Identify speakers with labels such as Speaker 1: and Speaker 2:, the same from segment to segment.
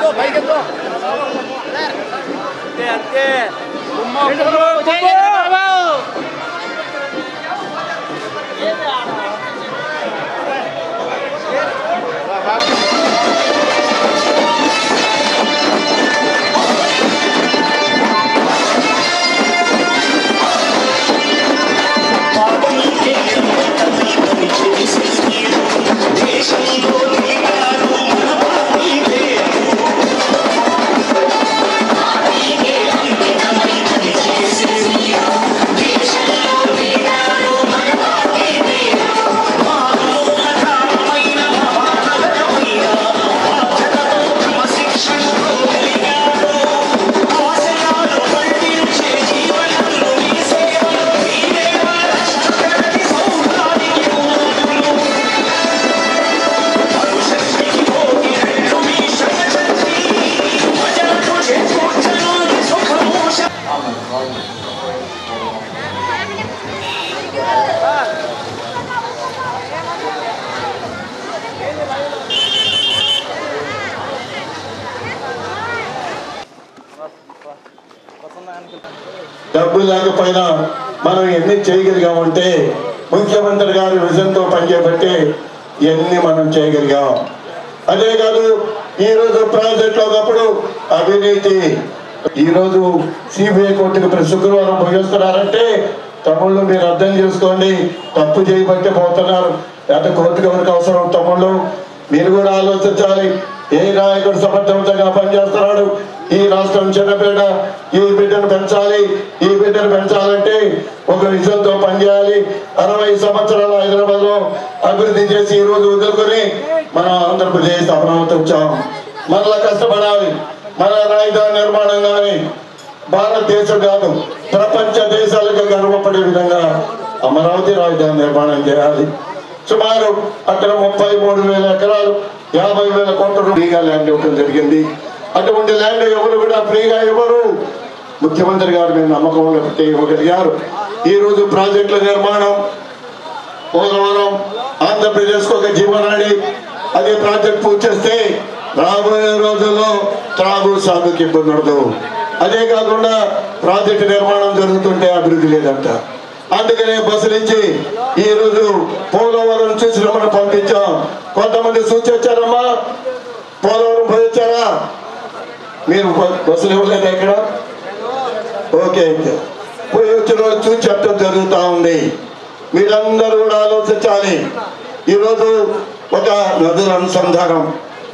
Speaker 1: డబ్బు లేకపోయినా మనం ఎన్ని చేయగలిగామంటే ముఖ్యమంత్రి గారి విజన్తో పనిచేయబట్టి ఇవన్నీ మనం చేయగలిగాం అదే కాదు ఈరోజు ప్రాజెక్టులో ఒకప్పుడు అవినీతి ఈరోజు సిబిఐ కోర్టుకు ప్రతి శుక్రవారం ముగిస్తున్నారంటే తమ్ముళ్ళు మీరు అర్థం చేసుకోండి తప్పు చేయబట్టి పోతున్నారు లేకపోతే కోర్టుకు ఎవరికి అవసరం తమ్ముళ్ళు మీరు కూడా ఆలోచించాలి ఏ నాయకుడు సమర్థవంతంగా పనిచేస్తున్నాడు ఈ రాష్ట్రం చిన్న బిడ్డ ఈ బిడ్డను పెంచాలి ఈ బిడ్డను పెంచాలంటే ఒక విజన్తో పనిచేయాలి అరవై సంవత్సరాల హైదరాబాద్ లో అభివృద్ధి చేసి ఈ రోజు వదులుకొని మన ఆంధ్రప్రదేశ్ అమరావతి వచ్చాం మరలా కష్టపడాలి మన రాజధాని నిర్మాణం కానీ భారతదేశం కాదు ప్రపంచ దేశాలకు గర్వపడే విధంగా అమరావతి రాజధాని నిర్మాణం చేయాలి సుమారు అక్కడ ముప్పై మూడు వేల ఎకరాలు యాభై వేల కోట్ల ఫ్రీగా ల్యాండ్ ఇవ్వడం జరిగింది అటువంటి ల్యాండ్ ఎవరు కూడా ఫ్రీగా ఇవ్వరు ముఖ్యమంత్రి గారు మీద నమ్మకం లేకపోతే ఇవ్వగలిగారు ఈ రోజు ప్రాజెక్టుల నిర్మాణం పోలవరం ఆంధ్రప్రదేశ్ ఒక జీవనాడి అదే ప్రాజెక్ట్ పూర్తి చేస్తే రాబోయే రోజుల్లో త్రాగు సాగుకి ఇబ్బంది ఉండదు అదే కాకుండా ప్రాజెక్టు నిర్మాణం జరుగుతుంటే అభివృద్ధి లేదంట అందుకనే బస్సు నుంచి ఈ రోజు పోలవరం చూసి రమ్మని పంపించాం కొంతమంది సూచించారమ్మా పోలవరం పోయి వచ్చారా మీరు బ- బస్సులు ఇవ్వలేదా ఇక్కడ ఓకే అయితే పోయి వచ్చిన రోజు చూసి చెప్పడం జరుగుతూ ఉంది మీరందరూ కూడా ఆలోచించాలి ఈరోజు ఒక నదుల అనుసంధానం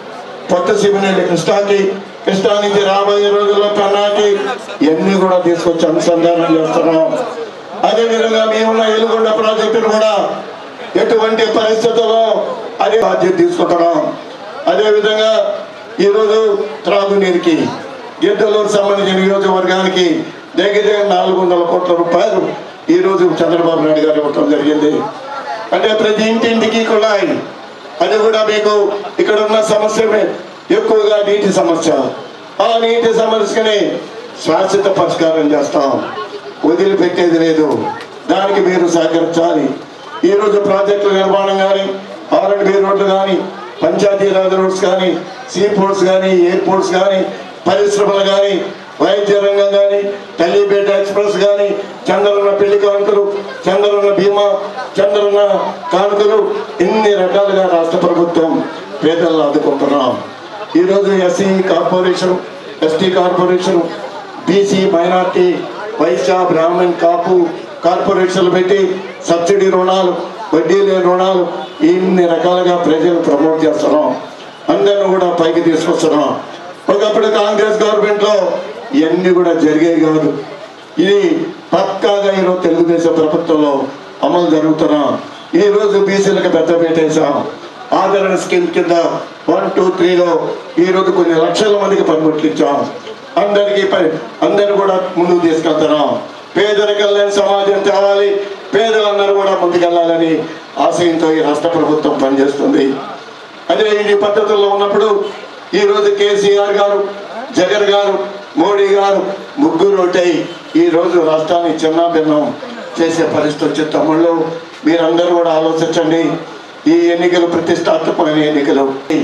Speaker 1: కొత్త శివనల్లి కృష్ణాకి కృష్ణా నుంచి రాబోయే రోజుల్లో పెన్నాకి ఇవన్నీ కూడా తీసుకొచ్చి అనుసంధానం చేస్తున్నాం అదే విధంగా మేమున్న ఎలుగొండ ప్రాజెక్టును కూడా ఎటువంటి పరిస్థితుల్లో అదే బాధ్యత తీసుకుంటున్నాం అదే విధంగా ఈరోజు త్రాగునీరుకి గిద్దలూరు సంబంధించిన నియోజకవర్గానికి దగ్గర దగ్గర నాలుగు వందల కోట్ల రూపాయలు ఈ రోజు చంద్రబాబు నాయుడు గారు ఇవ్వటం జరిగింది అంటే ప్రతి ఇంటింటికి కుళాయి అది కూడా మీకు ఇక్కడ ఉన్న సమస్య ఎక్కువగా నీటి సమస్య ఆ నీటి సమస్యని శాశ్వత పరిష్కారం చేస్తాం వదిలిపెట్టేది లేదు దానికి మీరు సహకరించాలి ఈ రోజు ప్రాజెక్టుల నిర్మాణం కానీ ఆర్ అండ్ బి రోడ్లు కానీ పంచాయతీరాజ్ రోడ్స్ కానీ సీ పోర్ట్స్ కానీ ఎయిర్పోర్ట్స్ కానీ పరిశ్రమలు కానీ వైద్య రంగం కానీ తల్లి బిడ్డ ఎక్స్ప్రెస్ కానీ చంద్రన్న పెళ్లి కానుకలు చంద్రన్న బీమా చంద్రన్న కానుకలు ఇన్ని రకాలుగా రాష్ట్ర ప్రభుత్వం పేదలను ఆదుకుంటున్నాం ఈరోజు SC corporation ST corporation BC minority Vaishya Brahmin Kapu కార్పొరేషన్లు పెట్టి సబ్సిడీ రుణాలు వడ్డీ లేని రుణాలు ఇన్ని రకాలుగా ప్రజలు ప్రమోట్ చేస్తున్నాం అందరిని కూడా పైకి తీసుకొస్తున్నాం ఒకప్పుడు కాంగ్రెస్ గవర్నమెంట్ లో ఇవన్నీ కూడా జరిగేవి కాదు ఇది పక్కాగా ఈరోజు తెలుగుదేశం ప్రభుత్వంలో అమలు జరుగుతున్నాం ఈ రోజు బీసీలకు పెద్ద పెట్టేశాం ఆదరణ స్కీమ్ కింద వన్ టూ త్రీలో ఈ రోజు కొన్ని లక్షల మందికి పనిముట్లు ఇచ్చాం అందరికీ పని అందరిని కూడా ముందుకు తీసుకెళ్తున్నాం పేదరికం లేని సమాజం తేవాలి పేదలందరూ కూడా ముందుకెళ్ళాలని ఆశయంతో ఈ రాష్ట్ర ప్రభుత్వం పనిచేస్తుంది అదే ఈ పద్ధతుల్లో ఉన్నప్పుడు ఈ రోజు కేసీఆర్ గారు జగన్ గారు మోడీ గారు ముగ్గురు ఒకటై ఈ రోజు రాష్ట్రాన్ని చిన్న భిన్నం చేసే పరిస్థితి వచ్చే తమ్ముళ్ళు మీరందరూ కూడా ఆలోచించండి ఈ ఎన్నికలు ప్రతిష్టాత్మకమైన ఎన్నికలు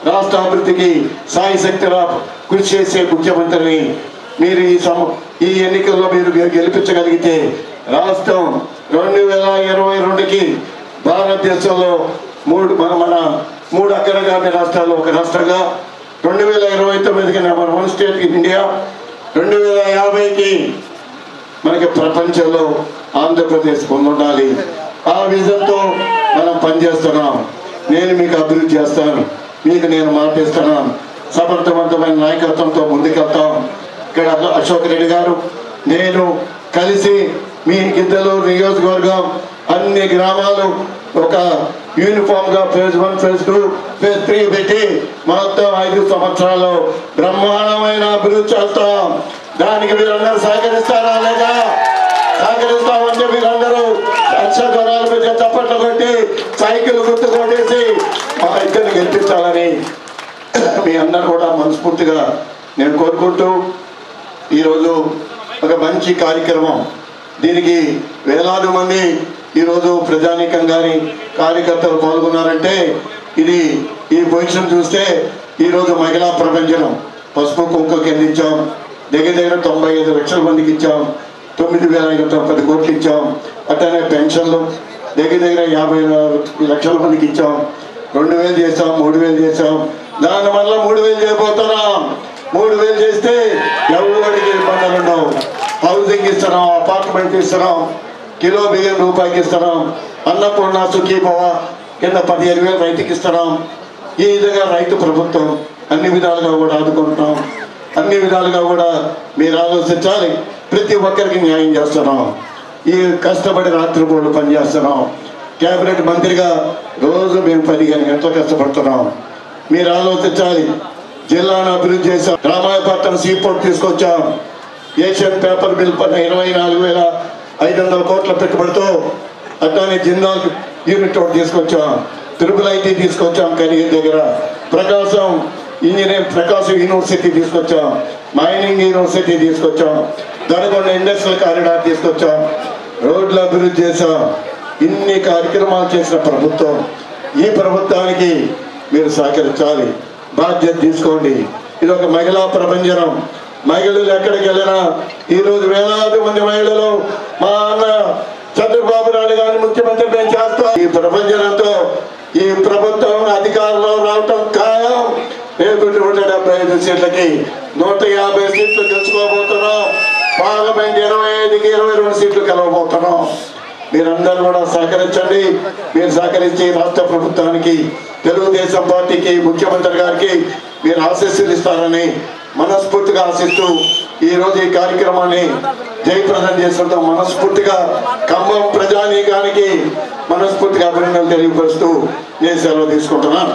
Speaker 1: రాష్ట్ర అభివృద్ధికి సాయి శక్తిగా కృషి చేసే ముఖ్యమంత్రిని మీరు ఈ సమ ఈ ఎన్నికల్లో మీరు గె- గెలిపించగలిగితే రాష్ట్రం రెండు వేల ఇరవై రెండుకి భారతదేశంలో మూడు మన మన మూడు అగ్రగామి రాష్ట్రాలు ఒక రాష్ట్రంగా రెండు వేల ఇరవై తొమ్మిదికి number one state in India రెండు వేల యాభైకి మనకి ప్రపంచంలో ఆంధ్రప్రదేశ్ పొందుండాలి ఆ విజన్తో మనం పనిచేస్తున్నాం నేను మీకు అభివృద్ధి చేస్తాను మీకు నేను మాటిస్తున్నాను సమర్థవంతమైన నాయకత్వంతో ముందుకెళ్తాం ఇక్కడ అశోక్ రెడ్డి గారు నేను కలిసి మీ గిద్దలు నియోజకవర్గం అన్ని గ్రామాలు ఒక యూనిఫామ్ గా phase one phase two phase three పెట్టి మొత్తం ఐదు సంవత్సరాలు బ్రహ్మాండమైన అభివృద్ధి చేస్తాం దానికి మీరందరూ సహకరిస్తారా లేదా సహకరిస్తామంటే మీరందరూ లక్ష దొరాల మీద చప్పట్లు కొట్టి సైకిల్ గుర్తు కొట్టేసి మా ఇద్దరిని గెలిపించాలని మీ అందరూ కూడా మనస్ఫూర్తిగా నేను కోరుకుంటూ ఈరోజు ఒక మంచి కార్యక్రమం దీనికి వేలాది మంది ఈరోజు ప్రజానీకం కానీ కార్యకర్తలు పాల్గొన్నారంటే ఇది ఈ పొజిషన్ చూస్తే ఈరోజు మహిళా ప్రపంచం పసుపు కుంకుమకి అందించాం దగ్గర దగ్గర తొంభై ఐదు లక్షల మందికి ఇచ్చాం తొమ్మిది వేల ఐదు వందల పది కోట్లు ఇచ్చాం అట్లనే పెన్షన్లు దగ్గర దగ్గర యాభై లక్షల మందికి ఇచ్చాం రెండు వేలు చేసాం మూడు వేలు చేసాం దానివల్ల మూడు వేలు చేయబోతున్నాం మూడు వేలు చేస్తే ఎవరికి ఇబ్బందులు ఉండవు హౌసింగ్ ఇస్తున్నాం అపార్ట్మెంట్ ఇస్తున్నాం కిలో బియ్యం రూపాయికి ఇస్తున్నాం అన్నపూర్ణ సుఖీభవ కింద పదిహేను వేలు రైతుకి ఇస్తున్నాం ఈ విధంగా రైతు ప్రభుత్వం అన్ని విధాలుగా కూడా ఆదుకుంటున్నాం అన్ని విధాలుగా కూడా మీరు ఆలోచించాలి ప్రతి ఒక్కరికి న్యాయం చేస్తున్నాం ఈ కష్టపడి రాత్రిపూట పనిచేస్తున్నాం కేబినెట్ మంత్రిగా రోజు మేము పదిహేను గంటలు కష్టపడుతున్నాం మీరు ఆలోచించాలి జిల్లాను అభివృద్ధి చేశాం రామాయపట్నం సీపోర్ట్ తీసుకొచ్చాం ఏషియన్ పేపర్ బిల్ పైన ఇరవై నాలుగు వేల ఐదు వందల కోట్ల పెట్టుబడితో అట్లానే జిందాల్ యూనిట్ ఒకటి తీసుకొచ్చాం త్రిపుల్ ఐటీ తీసుకొచ్చాం కనిగిరి దగ్గర ప్రకాశం ఇంజనీరింగ్ ప్రకాశం యూనివర్సిటీ తీసుకొచ్చాం మైనింగ్ యూనివర్సిటీ తీసుకొచ్చాం దొరకొండ ఇండస్ట్రియల్ కారిడార్ తీసుకొచ్చాం రోడ్లు అభివృద్ధి చేశాం ఇన్ని కార్యక్రమాలు చేసిన ప్రభుత్వం ఈ ప్రభుత్వానికి మీరు సహకరించాలి బాధ్యత తీసుకోండి ఇది ఒక మహిళా ప్రభంజనం మహిళలు ఎక్కడికి వెళ్ళినా ఈ రోజు వేలాది మంది మహిళలు మా అన్న చంద్రబాబు నాయుడు గారిని ముఖ్యమంత్రి మేము చేస్తాం ఈ ప్రభంజనంతో ఈ ప్రభుత్వం అధికారంలో రావటం ఖాయం రేపు నూట డెబ్బై ఐదు సీట్లకి నూట యాభై సీట్లు గెలుచుకోబోతున్నాం పార్లమెంట్ ఇరవై ఐదుకి ఇరవై రెండు సీట్లు గెలవబోతున్నాం మీరందరూ కూడా సహకరించండి మీరు సహకరించి రాష్ట్ర ప్రభుత్వానికి తెలుగుదేశం పార్టీకి ముఖ్యమంత్రి గారికి మీరు ఆశీస్సులు ఇస్తారని మనస్ఫూర్తిగా ఆశిస్తూ ఈ రోజు ఈ కార్యక్రమాన్ని జయప్రదం చేస్తుంటాం మనస్ఫూర్తిగా ఖమ్మం ప్రజానీకానికి మనస్ఫూర్తిగా అభినందనలు తెలియపరుస్తూ నేను సెలవు తీసుకుంటున్నాను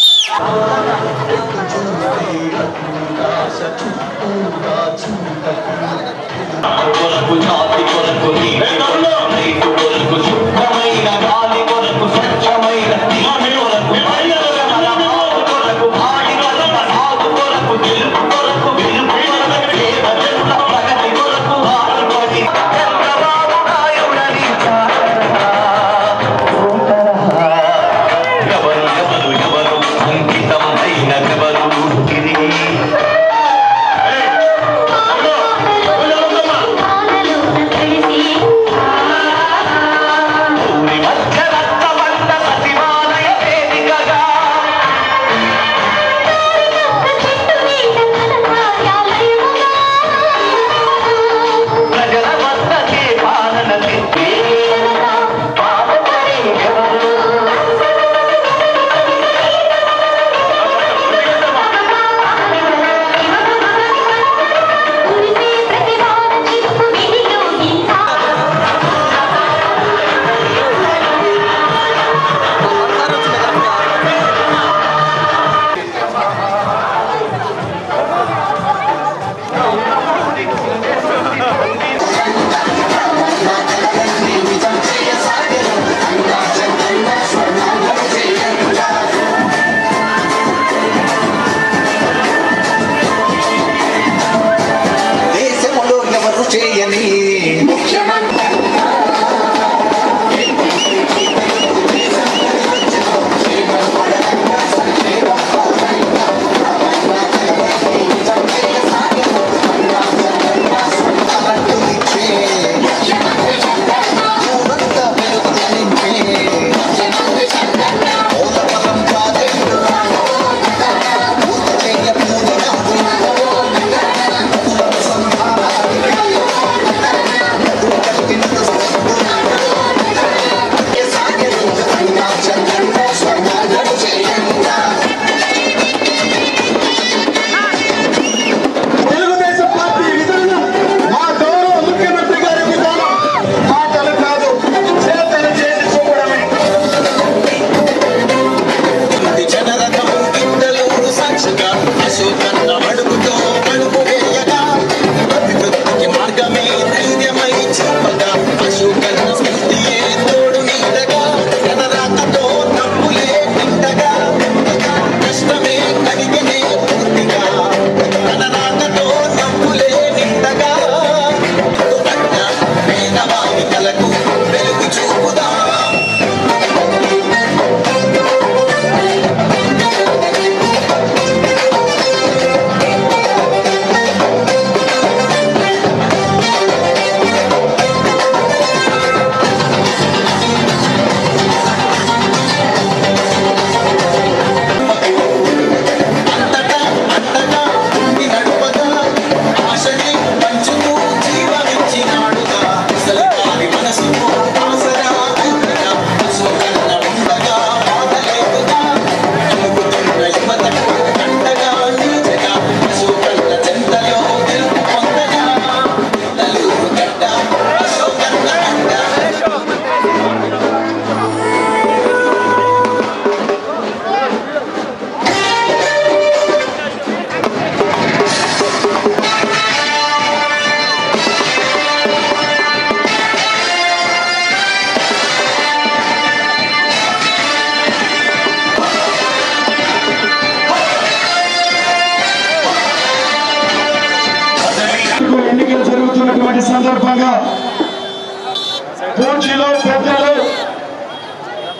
Speaker 2: కొరకు జాతి కొరకు నీతి కొరకు రైతు కొరకు శుద్ధమైన గాలి కొరకు స్వచ్ఛమైన నీటి కొరకు పర్యావరణ బాగు కొరకు భారీ వలన సాగు కొరకు గెలుపు కొరకు గెలుపు కొరకు పేద జనుల ప్రగతి కొరకు పాల్గొని చంద్రబాబు నాయుడని చాటగా ఎవరు ఎవరు ఎవరు అంకితమైన ఎవరు తిరిగి
Speaker 3: పాలలోన తెలిసి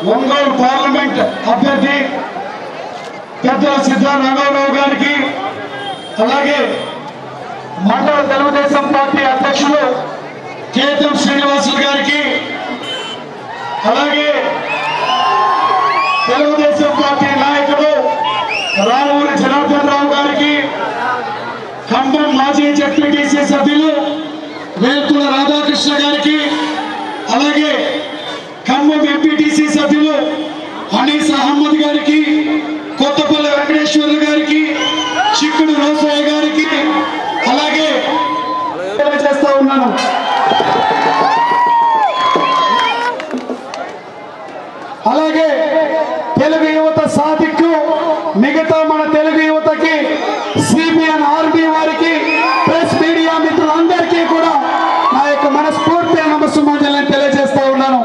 Speaker 3: ఒంగోలు పార్లమెంట్ అభ్యర్థి పెద్దల సిద్ధా రాఘవరావు గారికి అలాగే మండల తెలుగుదేశం పార్టీ అధ్యక్షులు కేతం శ్రీనివాసులు గారికి అలాగే తెలుగుదేశం పార్టీ నాయకుడు రామూరి జనార్దన్ రావు గారికి ఖమ్మం మాజీ జడ్పీటీసీ సభ్యులు వేల్తుల రాధాకృష్ణ గారికి అలాగే ఖమ్మం ఎంపీటీసీ సభ్యులు హనీస్ అహ్మద్ గారికి కొత్తపల్లి వెంకటేశ్వర్లు గారికి చిక్కుడు రోసయ్య గారికి అలాగే చేస్తా ఉన్నాను అలాగే తెలుగు యువత సాధిక్కు మిగతా మన తెలుగు యువతకి సిబిఎన్ ఆర్మీ వారికి ప్రెస్ మీడియా మిత్రులందరికీ కూడా నా యొక్క మనస్ఫూర్తి నమస్సుమాంజలిని తెలియజేస్తా ఉన్నాను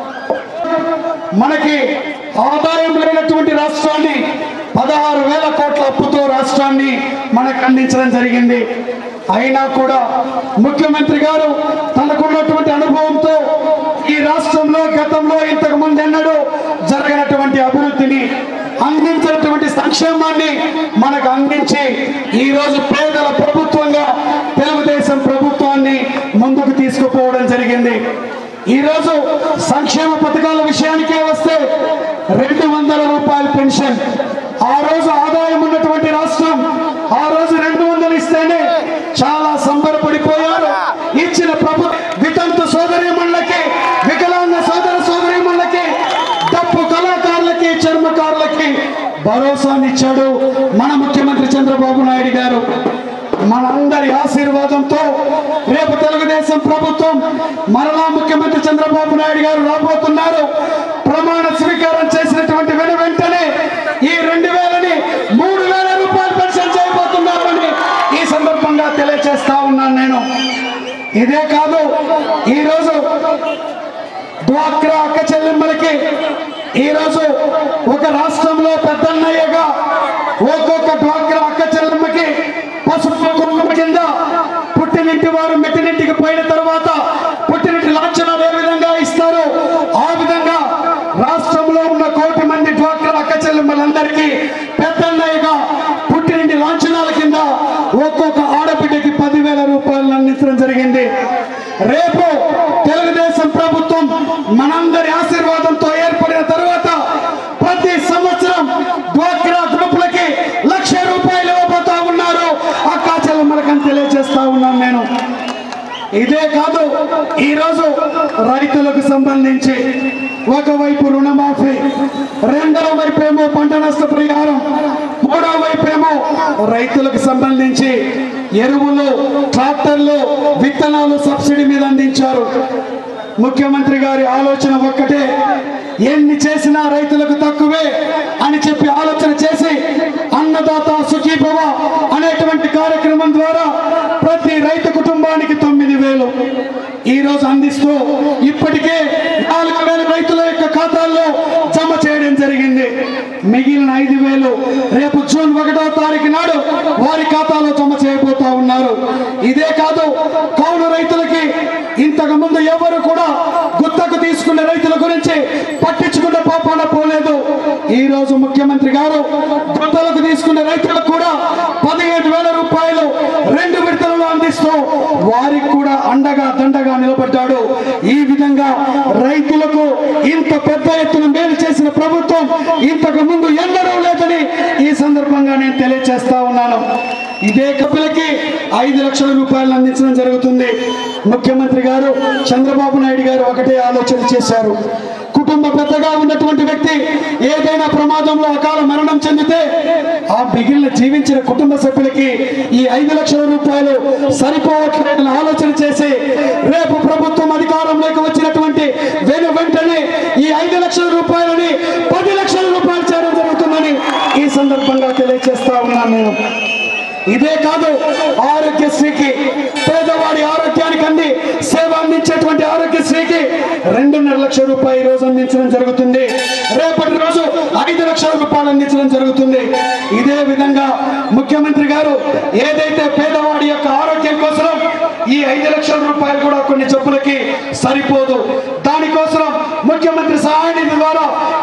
Speaker 3: మనకి ఆదాయం లేనటువంటి రాష్ట్రాన్ని పదహారు వేల కోట్ల అప్పుతో రాష్ట్రాన్ని మనకు అందించడం జరిగింది అయినా కూడా ముఖ్యమంత్రి గారు తనకున్నటువంటి అనుభవంతో ఈ రాష్ట్రంలో గతంలో ఇంతకు ముందు ఎన్నడూ జరగనటువంటి అభివృద్ధిని అందించినటువంటి సంక్షేమాన్ని మనకు అందించి ఈ రోజు పేదల ప్రభుత్వంగా తెలుగుదేశం ప్రభుత్వాన్ని ముందుకు తీసుకుపోవడం జరిగింది ఈ రోజు సంక్షేమ పథకాల విషయానికే వస్తే రెండు వందల రూపాయల పెన్షన్ ఆ రోజు ఆదాయం ఉన్నటువంటి రాష్ట్రం ఆ రోజు రెండు వందలు ఇస్తేనే చాలా సంబరపడిపోయారు ఇచ్చిన ప్రభు వితంతు సోదరిమణులకి వికలాంగ సోదర సోదరిమణులకి డప్పు కళాకారులకి చర్మకారులకి భరోసానిచ్చాడు మన ముఖ్యమంత్రి చంద్రబాబు నాయుడు గారు మనందరి ఆశీర్వాదంతో రేపు తెలుగుదేశం ప్రభుత్వం మరలా ముఖ్యమంత్రి చంద్రబాబు నాయుడు గారు రాబోతున్నారు ప్రమాణ స్వీకారం చేసినటువంటి వెను వెంటనే ఈ రెండు వేలని మూడు వేల రూపాయలు పెన్షన్ చేయబోతున్నారని ఈ సందర్భంగా తెలియజేస్తా ఉన్నాను నేను ఇదే కాదు ఈరోజు డ్వాక్రా అక్క చెల్లెమ్మలకి ఈరోజు ఒక రాష్ట్రంలో పెద్దన్నయ్యగా ఒక్కొక్క డ్వాక్రా అక్క చెల్లెమ్మకి పసుపు కుంకుమ కింద పుట్టినింటి వారు మెట్టినింటికి పోయిన తర్వాత పుట్టినింటి లాంఛనాలు ఏ విధంగా ఇస్తారు ఆ విధంగా రాష్ట్రంలో ఉన్న కోటి మంది డ్వాక్రా అక్క చెల్లెమ్మలందరికీ పెద్దన్నయ్యగా పుట్టినింటి లాంఛనాల కింద ఒక్కొక్క ఆడబిడ్డకి పదివేల రూపాయలు అందించడం జరిగింది రేపు తెలుగుదేశం ప్రభుత్వం మనందరి ఆశీర్వాదంతో ఏర్పడిన తర్వాత ప్రతి సంవత్సరం డ్వాక్రా గ్రూపులకి లక్ష రూపాయలు ఇవ్వబోతా ఉన్నారు అక్కా చెల్లెమ్మలకని తెలియజేస్తా ఉన్నాను నేను ఇదే కాదు ఈరోజు రైతులకు సంబంధించి ఒకవైపు రుణమాఫీ రెండవ వైపు ఏమో పంట నష్ట పరిహారం మూడవ వైపు ఏమో రైతులకు సంబంధించి ఎరువులు ట్రాక్టర్లు విత్తనాలు సబ్సిడీ మీద అందించారు ముఖ్యమంత్రి గారి ఆలోచన ఒక్కటే ఎన్ని చేసినా రైతులకు తక్కువే అని చెప్పి ఆలోచన చేసి అన్నదాత సుఖీభవ అనేటువంటి కార్యక్రమం ద్వారా ప్రతి రైతు కుటుంబానికి తొమ్మిది వేలు ఈ రోజు అందిస్తూ ఇప్పటికే నాలుగు వేల రైతుల యొక్క ఖాతాల్లో జమ చేయడం జరిగింది మిగిలిన ఐదు వేలు రేపు జూన్ ఒకటో తారీఖు నాడు వారి ఖాతాలో జమ చేయబోతా ఉన్నారు ఇదే కాదు కౌలు రైతులకి ఇంతకు ముందు ఎవరు కూడా గుత్తకు తీసుకున్న రైతుల గురించి పట్టించుకున్న పాపాన పోలేదు ఈ రోజు ముఖ్యమంత్రి గారు గుత్తలకు తీసుకున్న రైతులకు కూడా పదిహేడు వేల రూపాయలు రెండు విడతలలో అందిస్తూ వారికి కూడా అండగా దండగా నిలబడ్డాడు ఈ విధంగా రైతులకు ఇంత పెద్ద ఎత్తున మేలు చేసిన ప్రభుత్వం ఇంతకు ముందు ఎన్నడూ లేదని ఈ సందర్భంగా నేను తెలియజేస్తా ఉన్నాను ఇదే కపిలకి ఐదు లక్షల రూపాయలు అందించడం జరుగుతుంది ముఖ్యమంత్రి గారు చంద్రబాబు నాయుడు గారు ఒకటే ఆలోచన చేశారు కుటుంబ పెద్దగా ఉన్నటువంటి వ్యక్తి ఏదైనా ప్రమాదంలో అకాల మరణం చెందితే ఆ మిగిలిన జీవించిన కుటుంబ సభ్యులకి ఈ ఐదు లక్షల రూపాయలు సరిపోవట్లేదని ఆలోచన చేసి రేపు ప్రభుత్వం అధికారంలోకి వచ్చినటువంటి వెను వెంటనే ఈ ఐదు లక్షల రూపాయలని పది లక్షల రూపాయలు చేయడం జరుగుతుందని ఈ సందర్భంగా తెలియజేస్తా ఉన్నాను నేను ఇదే కాదు ఆరోగ్యశ్రీకి పేదవాడి ఆరోగ్యానికి అంది సేవ అందించేటువంటి ఆరోగ్యశ్రీకి రెండున్నర లక్షల రూపాయలు ఈ రోజు అందించడం జరుగుతుంది రేపటి రోజు ఐదు లక్షల రూపాయలు అందించడం జరుగుతుంది ఇదే విధంగా ముఖ్యమంత్రి గారు ఏదైతే పేదవాడి యొక్క ఆరోగ్యం కోసం ఈ ఐదు లక్షల రూపాయలు కూడా కొన్ని జబ్బులకి సరిపోదు దానికోసం ముఖ్యమంత్రి సహాయ నిధి ద్వారా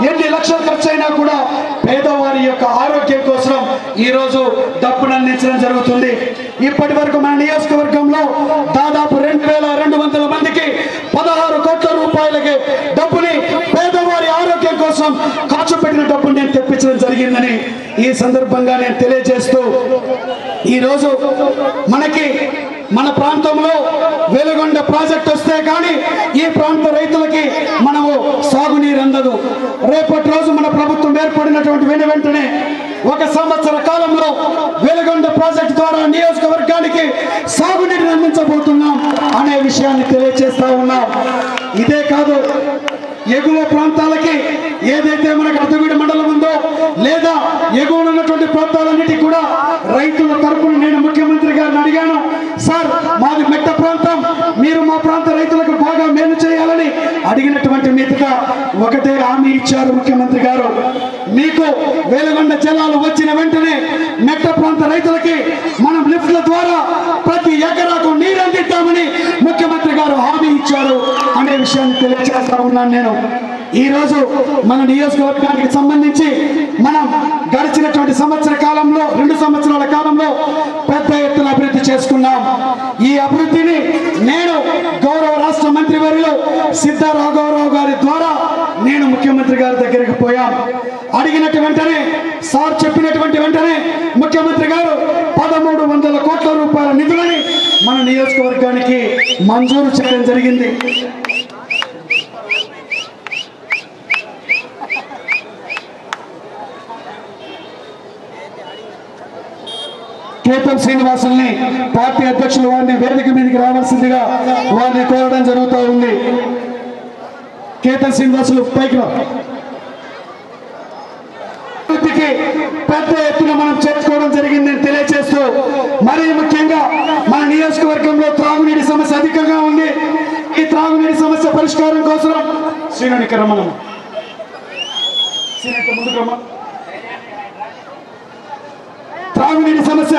Speaker 3: ఈ రోజు డబ్బును అందించడం జరుగుతుంది ఇప్పటి వరకు మన నియోజకవర్గంలో దాదాపు రెండు వేల రెండు వందల మందికి పదహారు కోట్ల రూపాయలకి డబ్బుని పేదవారి ఆరోగ్యం కోసం ఖర్చు పెట్టిన డబ్బుని నేను తెప్పించడం జరిగిందని ఈ సందర్భంగా నేను తెలియజేస్తూ ఈరోజు మనకి మన ప్రాంతంలో వెలుగొండ ప్రాజెక్ట్ వస్తే కానీ ఈ ప్రాంత రైతులకి మనము సాగునీరు అందదు రేపటి రోజు మన ప్రభుత్వం ఏర్పడినటువంటి వెను వెంటనే ఒక సంవత్సర కాలంలో వెలుగొండ ప్రాజెక్ట్ ద్వారా నియోజకవర్గానికి సాగునీటిని అందించబోతున్నాం అనే విషయాన్ని తెలియజేస్తా ఉన్నాం ఇదే కాదు ఎగువ ప్రాంతాలకి ఏదైతే మనకు అర్ధవీడి మండలం ఉందో లేదా ఎగువ ఉన్నటువంటి ప్రాంతాలన్నిటికీ కూడా రైతుల తరపున నేను ముఖ్యమంత్రి గారిని అడిగాను సార్ మాది మెట్ట ప్రాంతం మీరు మా ప్రాంత రైతులకు బాగా మేలు చేయాలని అడిగినటువంటి మీదుగా ఒకటే హామీ ఇచ్చారు ముఖ్యమంత్రి గారు మీకు వేలగొండ జలాలు వచ్చిన వెంటనే మెట్ట ప్రాంత రైతులకి మనం లిఫ్ట్ల ద్వారా ప్రతి ఎకరాకు నీరు అందిద్దామని ముఖ్యమంత్రి గారు హామీ ఇచ్చారు అనే విషయాన్ని తెలియజేస్తా ఉన్నాను నేను ఈ రోజు మన నియోజకవర్గానికి సంబంధించి మనం గడిచినటువంటి సంవత్సర కాలంలో రెండు సంవత్సరాల కాలంలో పెద్ద ఎత్తున అభివృద్ధి చేసుకున్నాం ఈ అభివృద్ధిని నేను గౌరవ రాష్ట్ర మంత్రి వర్యులు సిద్ధ రాఘవరావు గారి ద్వారా నేను ముఖ్యమంత్రి గారి దగ్గరికి పోయాం అడిగినట్టు వెంటనే సార్ చెప్పినటువంటి వెంటనే ముఖ్యమంత్రి గారు పదమూడు వందల కోట్ల రూపాయల నిధులని మన నియోజకవర్గానికి మంజూరు చేయడం జరిగింది కేతం శ్రీనివాసుల్ని పార్టీ అధ్యక్షులు వారిని వేదిక మీదకి రావాల్సిందిగా వారిని కోరడం జరుగుతూ ఉంది కేతం శ్రీనివాసులు పైకి రా అభివృద్ధికి పెద్ద ఎత్తున మనం చేర్చుకోవడం జరిగిందని తెలియజేస్తూ మరీ ముఖ్యంగా మన నియోజకవర్గంలో త్రాగునీటి సమస్య అధికంగా ఉంది ఈ త్రాగునీటి సమస్య పరిష్కారం కోసం శ్రీనునికి రమ్మను శ్రీనునికి ముందుకు రమ్మ త్రాగునీటి సమస్య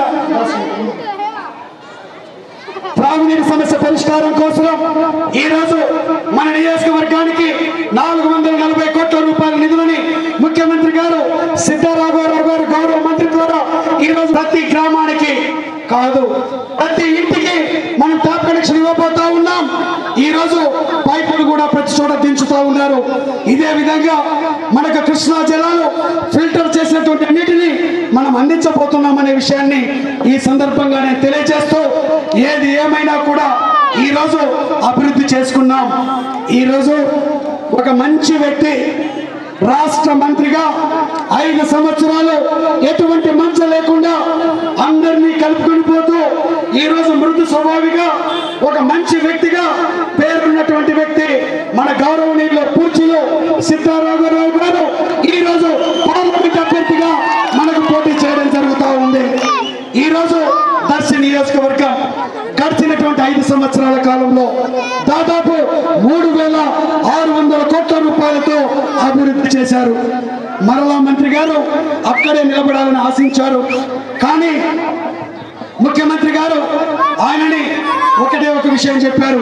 Speaker 3: త్రాగునీటి సమస్య పరిష్కారం కోసం ఈ రోజు మన నియోజకవర్గానికి నాలుగు వందల నలభై కోట్ల రూపాయల నిధులని ముఖ్యమంత్రి గారు సిద్ధారాఘవరావు గారు గౌరవ మంత్రి ద్వారా ఈ రోజు ప్రతి గ్రామానికి కాదు ప్రతి ఇంటికి మనం ట్యాప్ కనెక్షన్ ఇవ్వబోతా ఉన్నాం ఈ రోజు పైపులు కూడా ప్రతి చోట దించుతా ఉన్నారు ఇదే విధంగా మనకు కృష్ణా జలాలు ఫిల్టర్ చేసినటువంటి నీటిని మనం అందించబోతున్నాం అనే విషయాన్ని ఈ సందర్భంగా నేను తెలియజేస్తూ ఏది ఏమైనా కూడా ఈ రోజు అభివృద్ధి చేసుకున్నాం ఈ రోజు ఒక మంచి వ్యక్తి రాష్ట్ర మంత్రిగా ఐదు సంవత్సరాలు ఎటువంటి మంచ లేకుండా అందరినీ కలుపుకొని పోతూ ఈ రోజు మృదు స్వభావిగా ఒక మంచి వ్యక్తిగా పేరున్నటువంటి వ్యక్తి మన గౌరవనీయుల పూర్చిలో సిద్ధారాఘవరావు గారు ఈ రోజు పార్లమెంట్ అభ్యర్థిగా మనకు పోటీ చేయడం జరుగుతూ ఉంది ఈ రోజు దర్శి నియోజకవర్గం గడిచినటువంటి ఐదు సంవత్సరాల కాలంలో దాదాపు మూడు వేల ఆరు వందల కోట్ల రూపాయలతో అభివృద్ధి చేశారు మరలా మంత్రి గారు అక్కడే నిలబడాలని ఆశించారు కానీ ముఖ్యమంత్రి గారు ఆయనని ఒకటే ఒక విషయం చెప్పారు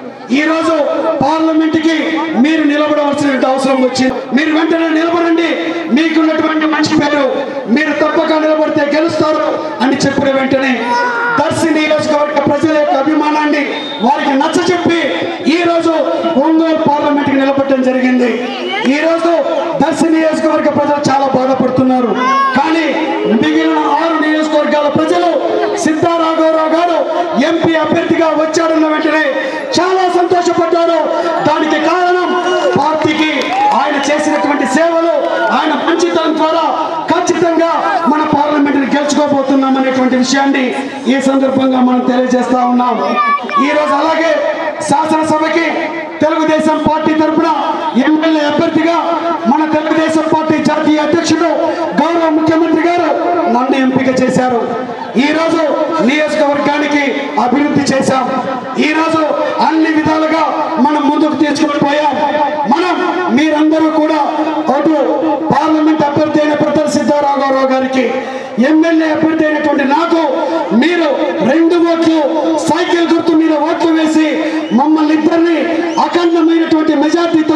Speaker 3: ఈ రోజు పార్లమెంట్ కి మీరు నిలబడవలసిన అవసరం వచ్చింది మీరు వెంటనే నిలబడండి మీకున్నటువంటి మంచి పేరు మీరు తప్పక నిలబడితే గెలుస్తారు అని చెప్పిన వెంటనే దర్శి నియోజకవర్గ ప్రజల యొక్క అభిమానాన్ని వారికి నచ్చ చెప్పి ఈ రోజు ఒంగోలు పార్లమెంట్ కి నిలబడటం జరిగింది ఈ రోజు దర్శి నియోజకవర్గ ప్రజలు చాలా బాధపడుతున్నారు కానీ మిగిలిన ఆరు నియోజకవర్గాల ప్రజలు సిద్ధారాఘవరావు గారు ఎంపీ అభ్యర్థిగా వచ్చాడన్న వెంటనే చాలా సంతోషపడ్డారు దానికి కారణం పార్టీకి ఆయన చేసినటువంటి సేవలు ఆయన మంచితనం ద్వారా ఖచ్చితంగా మన పార్లమెంట్ ని గెలుచుకోబోతున్నాం అనేటువంటి విషయాన్ని ఈ సందర్భంగా మనం తెలియజేస్తా ఉన్నాం ఈ రోజు అలాగే శాసనసభకి తెలుగుదేశం పార్టీ తరఫున ఎమ్మెల్యే అభ్యర్థిగా మన తెలుగుదేశం పార్టీ జాతీయ అధ్యక్షుడు గౌరవ ముఖ్యమంత్రి గారు నన్ను ఎంపిక చేశారు ఈ రోజు నియోజకవర్గానికి అభివృద్ధి చేశాం ఈ రోజు అన్ని విధాలుగా మనం ముందుకు తీసుకుని పోయాం మనం మీరందరూ కూడా అటు పార్లమెంట్ అభ్యర్థి అయిన ప్రతర్ సిద్ధారాఘవరావు గారికి ఎమ్మెల్యే అభ్యర్థి అయినటువంటి నాకు మీరు రెండు ఓట్లు సైకిల్ గుర్తు మీద ఓట్లు వేసి మమ్మల్ని ఇద్దరిని అఖండమైనటువంటి మెజార్టీతో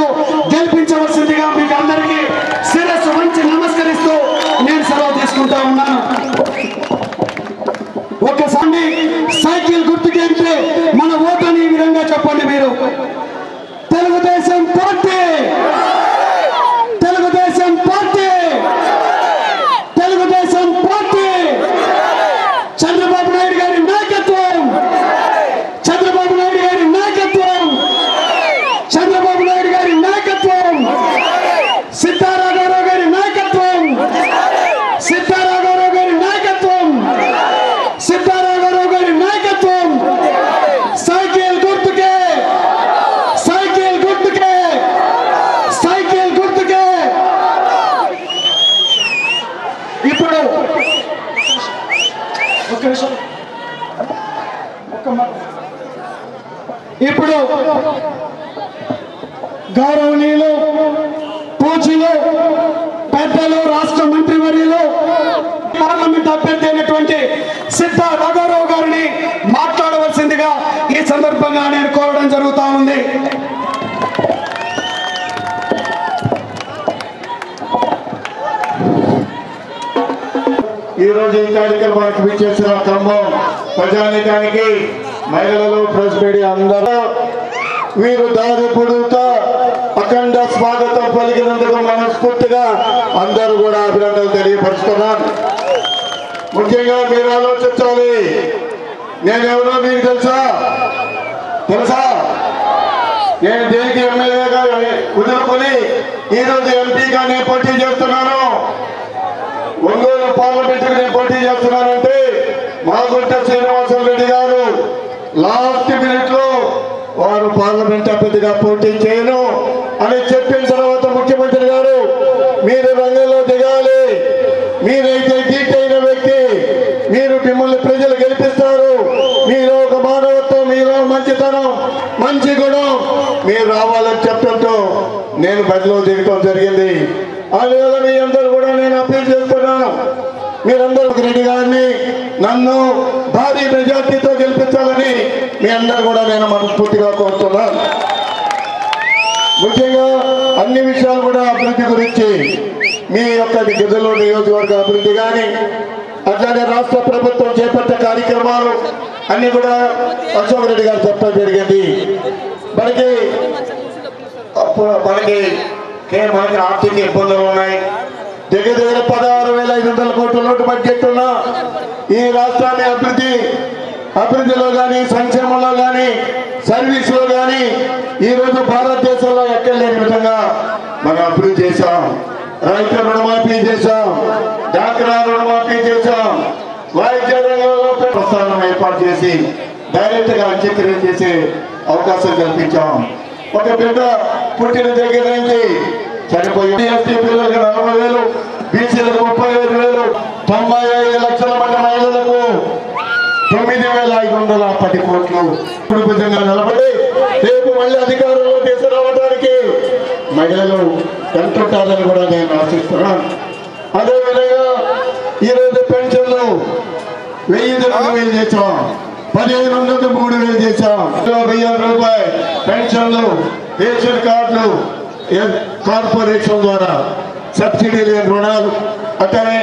Speaker 3: గెలిపించవలసిందిగా మీకు అందరికీ శిరస్సు వంచి నమస్కరిస్తూ నేను సెలవు తీసుకుంటా ఉన్నాను నిమిషం ఒక్క మాట. ఇప్పుడు గౌరవనీయులు పూజలు పెద్దలు రాష్ట్ర మంత్రివర్యులు పార్లమెంట్ అభ్యర్థి అయినటువంటి సిద్ధ రాఘవరావు గారిని మాట్లాడవలసిందిగా ఈ సందర్భంగా నేను కోరడం జరుగుతా ఉంది
Speaker 1: ఈ రోజు ఈ కార్యక్రమానికి విచ్చేసిన ఖమ్మం ప్రజానికానికి మహిళలు ప్రెస్ మీడియా అందరూ వీరు దారి పొడుగుతా అఖండ స్వాగతం పలికినందుకు మనస్ఫూర్తిగా అందరూ కూడా అభినందనలు తెలియపరుస్తున్నాను ముఖ్యంగా మీరు ఆలోచించాలి నేనెవరో మీకు తెలుసా తెలుసా నేను దేనికి ఎమ్మెల్యేగా కుదురుకొని ఈ రోజు ఎంపీగా నేను పోటీ చేస్తున్నాను ఒంగోలు పార్లమెంట్ నేను పోటీ చేస్తున్నానంటే మాగుంట శ్రీనివాస రెడ్డి గారు లాస్ట్ మినిట్ లో వారు పార్లమెంట్ అభ్యర్థిగా పోటీ చేయను అని చెప్పిన తర్వాత ముఖ్యమంత్రి గారు మీరు రంగంలో దిగాలి మీరైతే దీటైన వ్యక్తి మీరు మిమ్మల్ని ప్రజలు గెలిపిస్తారు మీరు ఒక మానవత్వం మీలో మంచితనం మంచి గుణం మీరు రావాలని చెప్పడంతో నేను బదిలో దిగటం జరిగింది అందువల్ల మీ అందరూ కూడా నేను అప్పీల్ చేస్తున్నాను మీరందరూ రెడ్డి గారిని నన్ను భారీ మెజార్టీతో గెలిపించాలని మీ అందరూ కూడా నేను మనస్ఫూర్తిగా కోరుతున్నాను ముఖ్యంగా అన్ని విషయాలు కూడా అభివృద్ధి గురించి మీ యొక్క గిద్దలు నియోజకవర్గ అభివృద్ధి కానీ అట్లానే రాష్ట్ర ప్రభుత్వం చేపట్టే కార్యక్రమాలు అన్ని కూడా అశోక్ రెడ్డి గారు చెప్పడం జరిగింది మనకి అప్పుడు మనకి కే- మనకి ఆర్థిక ఇబ్బందులు ఉన్నాయి దగ్గర దగ్గర పదహారు వేల ఐదు వందల కోట్ల నోటు బడ్జెట్ ఉన్న ఈ రాష్ట్రాన్ని అభివృద్ధి అభివృద్ధిలో కానీ సంక్షేమంలో కానీ సర్వీసులో కానీ ఈ రోజు భారతదేశంలో ఎక్కడ లేని విధంగా మనం అభివృద్ధి చేశాం రైతు రుణమాఫీ చేశాం డాక్రా రుణమాఫీ చేశాం వైద్య రంగంలో ప్రస్థానం ఏర్పాటు చేసి డైరెక్ట్ గా అంత్యక్రియ చేసే అవకాశం కల్పించాం ఒక బిడ్డ పుట్టిన దగ్గర నుంచి చనిపోయి ఎస్టీ పిల్లలకు నలభై వేలు బీసీలకు ముప్పై ఐదు వేలు తొంభై ఐదు లక్షల మంది మహిళలకు తొమ్మిది వేల ఐదు వందల పది కోట్లు కుటుంబంగా నిలబడి రేపు మళ్ళీ అధికారంలో తీసుకురావడానికి మహిళలు ఎంతుంటారని కూడా నేను ఆశిస్తున్నాను అదేవిధంగా ఈరోజు పెన్షన్లు వెయ్యి రెండు వేలు చేసాం పదిహేను వందలు మూడు వేలు చేసాం వెయ్యి రూపాయలు పెన్షన్లు రేషన్ కార్డులు ఏ- కార్పొరేషన్ ద్వారా సబ్సిడీ లేని రుణాలు అట్లనే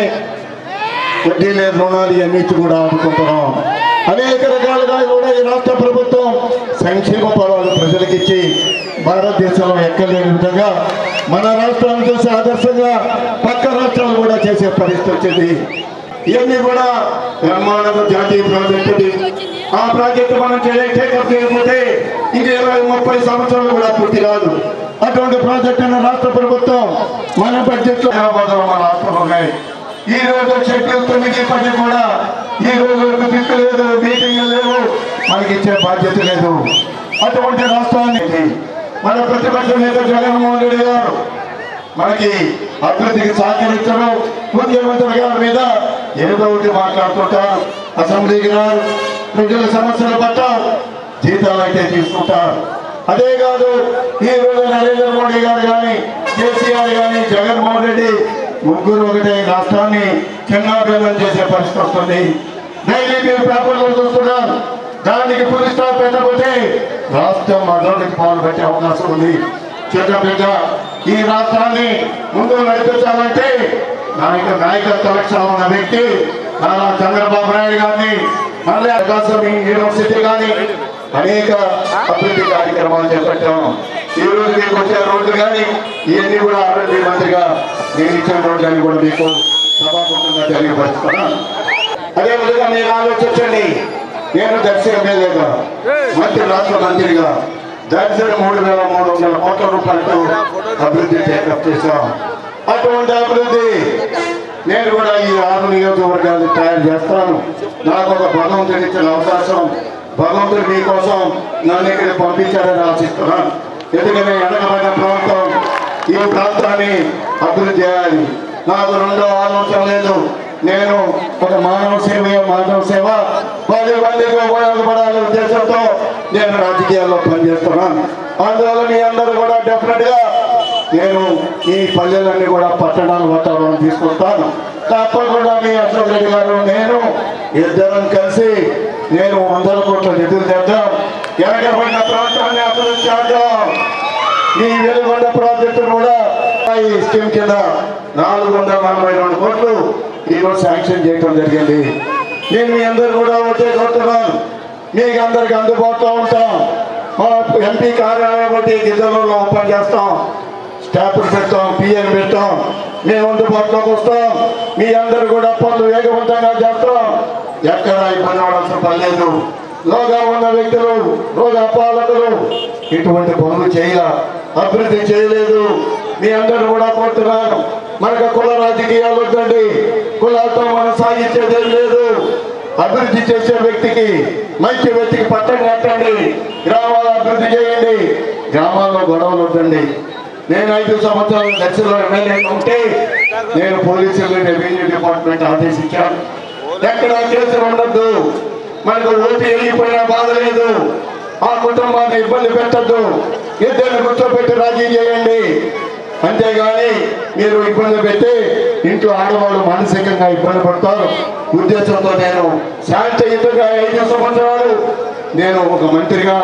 Speaker 1: వడ్డీ లేని రుణాలు ఇవన్నీ కూడా ఆదుకుంటున్నాం అనేక రకాలుగా కూడా ఈ రాష్ట్ర ప్రభుత్వం సంక్షేమ ఫలాలు ప్రజలకు ఇచ్చి భారతదేశంలో ఎక్కలేని విధంగా మన రాష్ట్రాన్ని చూసి ఆదర్శంగా పక్క రాష్ట్రాలు కూడా చేసే పరిస్థితి వచ్చింది ఇవన్నీ కూడా బ్రహ్మాండ జాతీయ ప్రాజెక్టు ఇది. ఆ ప్రాజెక్టు మనం టేకప్ చేయకపోతే ఇది ఇరవై ముప్పై సంవత్సరాలు కూడా పూర్తి కాదు అటువంటి ప్రాజెక్టును రాష్ట్ర ప్రభుత్వం మన బడ్జెట్ లో హైదరాబాద్లో మన రాష్ట్రంలో ఉన్నాయి ఈ రోజు షెడ్యూల్ తొమ్మిది పది కూడా ఈ రోజు వరకు దిక్కు లేదు మీటింగ్ లేవు మనకి ఇచ్చే బాధ్యత లేదు అటువంటి రాష్ట్రానికి మన ప్రతిపక్ష నేత జగన్మోహన్ రెడ్డి గారు మనకి అభివృద్ధికి సహకరించడం ముఖ్యమంత్రి గారి మీద ఏదో ఒకటి మాట్లాడుతుంటారు అసెంబ్లీకి రారు ప్రజల సమస్యల పట్ల జీతాలు అయితే తీసుకుంటారు అదే కాదు ఈ రోజు నరేంద్ర మోడీ గారు కానీ కేసీఆర్ కానీ జగన్మోహన్ రెడ్డి ముగ్గురు ఒకటే రాష్ట్రాన్ని చిన్నాభిన్నం చేసే పరిస్థితి వస్తుంది డైలీ మీరు పేపర్లో చూస్తున్నారు దానికి పులి స్టాప్ పెట్టకపోతే రాష్ట్రం మధురకి పాలు పెట్టే అవకాశం ఉంది చిన్న బిడ్డ ఈ రాష్ట్రాన్ని ముందు నడిపించాలంటే నాయక నాయకత్వ లక్షణం ఉన్న వ్యక్తి నారా చంద్రబాబు నాయుడు గారిని మళ్ళీ అవకాశం ఈ యూనివర్సిటీ కానీ అనేక అభివృద్ధి కార్యక్రమాలు చేపట్టాం ఈ రోజు మీకు వచ్చే రోడ్లు కానీ ఇవన్నీ కూడా అభివృద్ధి మంత్రిగా నేను ఇచ్చిన రోడ్లన్నీ కూడా మీకు సభాముఖంగా తెలియపరుస్తున్నాను అదే విధంగా మీరు ఆలోచించండి నేను దర్శన ఎమ్మెల్యేగా మంత్రి రాష్ట్ర మంత్రిగా దర్శన మూడు వేల మూడు వందల కోట్ల రూపాయలతో అభివృద్ధి టేకప్ చేశాం అటువంటి అభివృద్ధి నేను కూడా ఈ ఆరు నియోజకవర్గాలు తయారు చేస్తాను నాకు ఒక భగవంతుడి ఇచ్చిన అవకాశం భగవంతుడు మీకోసం నన్ను ఇక్కడ పంపించారని ఆశిస్తున్నాను ఎందుకంటే వెనకబడిన ప్రాంతం ఈ ప్రాంతాన్ని అభివృద్ధి చేయాలి నాకు రెండో ఆలోచన లేదు నేను ఒక మానవ సేవ మానవ సేవ పది మందికి ఉపయోగపడాలనే ఉద్దేశంతో నేను రాజకీయాల్లో పనిచేస్తున్నాను అందువల్ల మీ అందరూ కూడా డెఫినెట్ గా నేను ఈ పల్లెలన్నీ కూడా పట్టణాల వాతావరణం తీసుకొస్తాను తప్పకుండా మీ అశోక్ రెడ్డి గారు నేను ఇద్దరం కలిసి నేను వందల కోట్ల నిధులు తెద్దాం వెనకబడిన ప్రాంతాన్ని అభివృద్ధి చేద్దాం ఈ వెలుగొండ ప్రాజెక్టు కూడా ఈ స్కీమ్ కింద నాలుగు వందల నలభై రెండు కోట్లు ఈరోజు శాంక్షన్ చేయడం జరిగింది నేను మీ అందరు కూడా ఒకటే కోరుతున్నాను మీకు అందరికి అందుబాటులో ఉంటాం మా ఎంపీ కార్యాలయం ఒకటి గిద్దలలో ఓపెన్ చేస్తాం స్టాఫ్లు పెడతాం పిఎన్ పెడతాం మేము అందుబాటులోకి వస్తాం మీ అందరు కూడా పనులు వేగవంతంగా చేస్తాం ఎక్కడ ఇబ్బంది పడాల్సిన పని లేదు లోగా ఉన్న వ్యక్తులు రోగ పాలకులు ఇటువంటి పనులు చేయాల అభివృద్ధి చేయలేదు మీ అందరూ కూడా కోరుతున్నాను మనకు కుల రాజకీయాలు వద్దండి కులాలతో మనం సాగించేది ఏం లేదు అభివృద్ధి చేసే వ్యక్తికి మంచి వ్యక్తికి పట్టం కట్టండి గ్రామాలు అభివృద్ధి చేయండి గ్రామాల్లో గొడవలు వద్దండి నేను ఐదు సంవత్సరాలు దక్షిణలో ఎమ్మెల్యే ఉంటే నేను పోలీసులు రెవెన్యూ డిపార్ట్మెంట్ ఆదేశించాను ఎక్కడ కేసులు ఉండద్దు మనకు ఓటు వెళ్ళిపోయినా బాధ లేదు ఆ కుటుంబాన్ని ఇబ్బంది పెట్టద్దు ఇద్దరిని కూర్చోబెట్టి రాజీ చేయండి అంతేగాని మీరు ఇబ్బంది పెట్టి ఇంట్లో ఆడవాళ్ళు మానసికంగా ఇబ్బంది పడతారు ఉద్దేశంతో నేను శాంతియుతంగా ఐదు సంవత్సరాలు నేను ఒక మంత్రిగా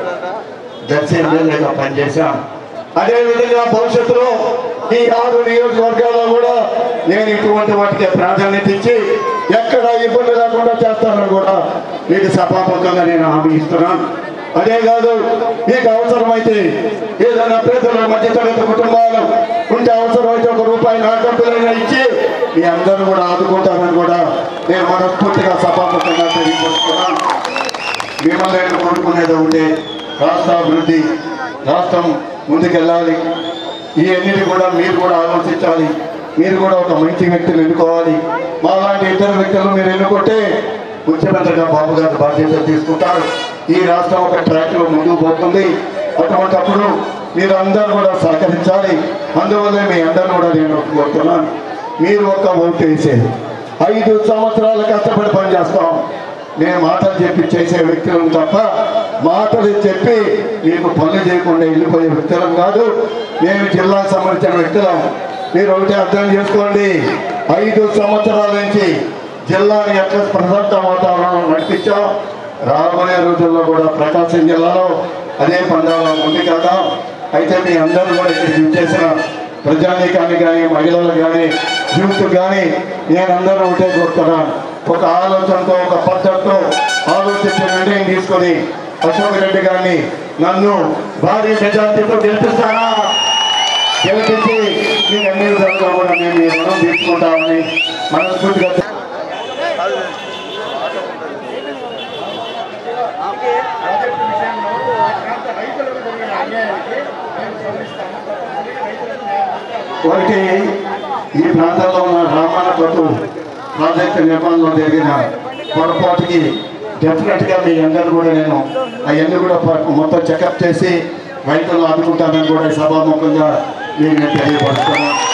Speaker 1: దర్శి ఎమ్మెల్యేగా పనిచేశాను అదే విధంగా భవిష్యత్తులో ఈ ఆరు నియోజకవర్గాల్లో కూడా నేను ఇటువంటి వాటికి ప్రాధాన్యత ఇచ్చి ఎక్కడ ఇబ్బంది లేకుండా చేస్తానని కూడా మీకు సభాముఖంగా నేను హామీ ఇస్తున్నాను అదే కాదు మీకు అవసరమైతే ఏదైనా పేదల మధ్యతరగతి కుటుంబాలు ఉంటే అవసరమైతే ఒక రూపాయి నా డబ్బులైనా ఇచ్చి మీ అందరూ కూడా ఆదుకుంటారని కూడా నేను మనస్ఫూర్తిగా సభాముఖంగా తెలియజేస్తున్నాను మిమ్మల్ని నేను కోరుకునేది ఉంటే రాష్ట్ర అభివృద్ధి రాష్ట్రం ముందుకెళ్ళాలి ఈ అన్నిటి కూడా మీరు కూడా ఆలోచించాలి మీరు కూడా ఒక మంచి వ్యక్తిని ఎన్నుకోవాలి మా లాంటి ఇద్దరు వ్యక్తులు మీరు ఎన్నుకుంటే ముఖ్యమంత్రిగా బాబు గారు బాధ్యత తీసుకుంటారు ఈ రాష్ట్రం ఒక ట్రాక్ లో ముందుకు పోతుంది అటువంటప్పుడు మీరు అందరూ కూడా సహకరించాలి అందువల్లే మీ అందరూ కూడా నేను కోరుతున్నాను మీరు ఒక్క ఓటు వేసేది ఐదు సంవత్సరాలు కష్టపడి పనిచేస్తాం నేను మాటలు చెప్పి చేసే వ్యక్తులను తప్ప మాటలు చెప్పి మీకు పనులు చేయకుండా వెళ్ళిపోయే వ్యక్తులం కాదు మేము జిల్లాకు సంబంధించిన వ్యక్తులం మీరు ఒకటి అర్థం చేసుకోండి ఐదు సంవత్సరాల నుంచి జిల్లాని ఎట్లా ప్రశాంత వాతావరణం నడిపించాం రాబోయే రోజుల్లో కూడా ప్రకాశం జిల్లాలో అదే పందాలో ఉంది కదా అయితే మీ అందరూ కూడా ఇక్కడ చేసిన ప్రజానీకాన్ని కానీ మహిళలు కానీ యూత్ కానీ నేను అందరూ ఒకటే కోరుతున్నాను ఒక ఆలోచనతో ఒక పద్ధతితో ఆలోచించి నిర్ణయం తీసుకొని అశోక్ రెడ్డి గారిని నన్ను భారీ మెజార్టీతో గెలిపిస్తానా గెలిపించి మీ అన్ని విధాలుగా కూడా మేము ఈ రుణం తీసుకుంటామని మనస్ఫూర్తిగా ఒకటి ఈ ప్రాంతంలో ఉన్న రామాన కొట్టు ప్రాజెక్టు నిర్మాణంలో జరిగిన పొరపాటుకి డెఫినెట్ గా మీ అందరూ కూడా నేను అవన్నీ కూడా ప- మొత్తం చెకప్ చేసి రైతులను ఆదుకుంటానని కూడా ఈ సభాముఖంగా నేను తెలియపరుస్తున్నాను